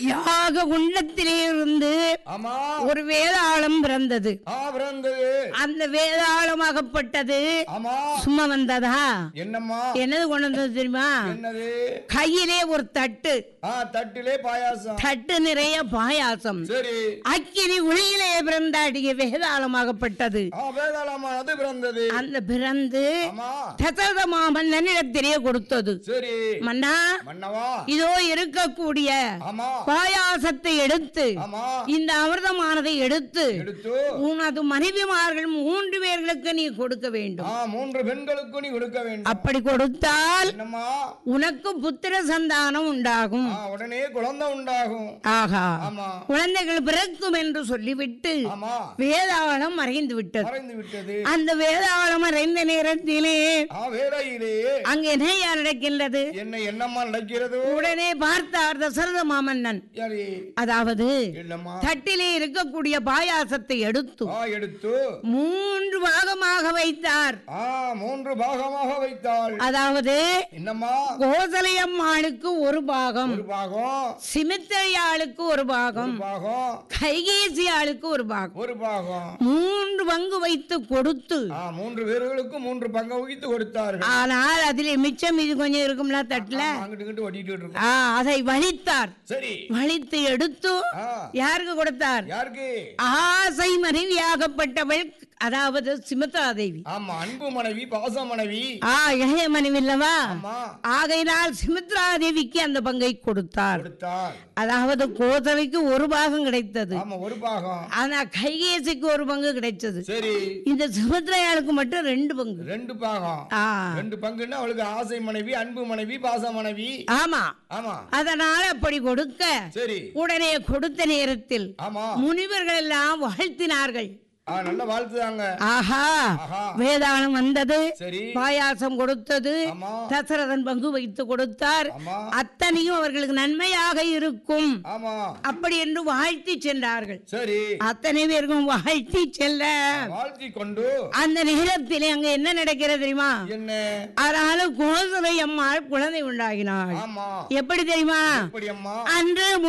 யாக குண்டத்திலே இருந்து ஆமா ஒரு வேதாளம் பிறந்தது ஆ பிறந்தது அந்த வேதாளமாகப்பட்டது ஆமா சும்மா வந்ததா என்னம்மா என்னது கொண்டு வந்தது தெரியுமா என்னது கையிலே ஒரு தட்டு ஆ தட்டிலே பாயாசம் தட்டு நிறைய பாயாசம் சரி அக்கினி ஒளியிலே பிறந்தாடிய வேதாளமாகப்பட்டது ஆ வேதாளமானது பிறந்தது அந்த பிறந்து ஆமா தசரத மாமன்னனிடத்திலே கொடுத்தது சரி மன்னா மன்னவா இதோ இருக்கக்கூடிய ஆமா பாயாசத்தை எடுத்து ஆமா இந்த அமிர்தமானதை எடுத்து எடுத்து உனது மனைவிமார்கள் மூன்று பேர்களுக்கு நீ கொடுக்க வேண்டும் ஆ மூன்று பெண்களுக்கு நீ கொடுக்க வேண்டும் அப்படி கொடுத்தால் என்னம்மா உனக்கு புத்திர சந்தானம் உண்டாகும் ஆ உடனே குழந்தை உண்டாகும் ஆகா ஆமா குழந்தைகள் பிறக்கும் என்று சொல்லிவிட்டு ஆமா வேதாளம் மறைந்து விட்டது மறைந்து விட்டது அந்த வேதாளம் மறைந்த நேரத்திலே ஆ வேலையிலேயே அங்கே என்ன நடக்கின்றது என்ன என்னம்மா நடக்கிறது உடனே பார்த்தார் தசரத மாமன்னன் சரி அதாவது இல்லம்மா தட்டிலே இருக்கக்கூடிய பாயாசத்தை எடுத்து ஆ எடுத்து மூன்று பாகமாக வைத்தார் ஆ மூன்று பாகமாக வைத்தாள் அதாவது என்னம்மா கோசலையம்மாளுக்கு ஒரு பாகம் ஒரு பாகம் சிமித்தையாளுக்கு ஒரு பாகம் ஒரு பாகம் கைகேசி ஆளுக்கு ஒரு பாகம் ஒரு பாகம் மூன்று பங்கு வைத்து கொடுத்து ஆ மூன்று பேர்களுக்கு மூன்று பங்கு வகித்து கொடுத்தார்கள் ஆனால் அதிலே மிச்சம் இது கொஞ்சம் இருக்கும்ல தட்டுல ஆமா, அங்கிட்டு இங்கிட்டு ஒட்டிட்டு இருக்கோம் ஆ, அதை வலித்தார் சரி வலித்து எடுத்து ஆ யாருக்கு கொடுத்தார் யாருக்கு ஆசை மனைவியாகப்பட்டவள் அதாவது சிமத்ரா தேவி ஆமா அன்பு மனைவி பாச மனைவி ஆ இளைய மனைவி இல்லவா ஆமா ஆகையினால் சிமித்ரா தேவிக்கு அந்த பங்கை கொடுத்தார் கொடுத்தாள் அதாவது கோதவைக்கு ஒரு பாகம் கிடைத்தது ஆமா ஒரு பாகம் ஆனா கைகேசிக்கு ஒரு பங்கு கிடைச்சது சரி இந்த சுபத்ரையாளுக்கு மட்டும் ரெண்டு பங்கு ரெண்டு பாகம் ஆ ரெண்டு பங்குன்னா அவளுக்கு ஆசை மனைவி அன்பு மனைவி பாச மனைவி ஆமா ஆமா அதனால அப்படி கொடுக்க சரி உடனே கொடுத்த நேரத்தில் ஆமா முனிவர்கள் எல்லாம் வாழ்த்தினார்கள் ஆ நல்ல வாழ்த்துதாங்க ஆஹா ஆஹா வேதாளம் வந்தது சரி பாயாசம் கொடுத்தது ஆமா தசரதன் பங்கு வைத்து கொடுத்தார் ஆமா அத்தனையும் அவர்களுக்கு நன்மையாக இருக்கும் ஆமா அப்படி என்று வாழ்த்தி சென்றார்கள் சரி அத்தனை பேருக்கும் வாழ்த்தி செல்ல வாழ்த்தி கொண்டு அந்த நேரத்தில் அங்க என்ன நடக்கிறது தெரியுமா என்ன அதனால கோசலை அம்மாள் குழந்தை உண்டாகினாள் ஆமா எப்படி தெரியுமா எப்படி அம்மா அன்று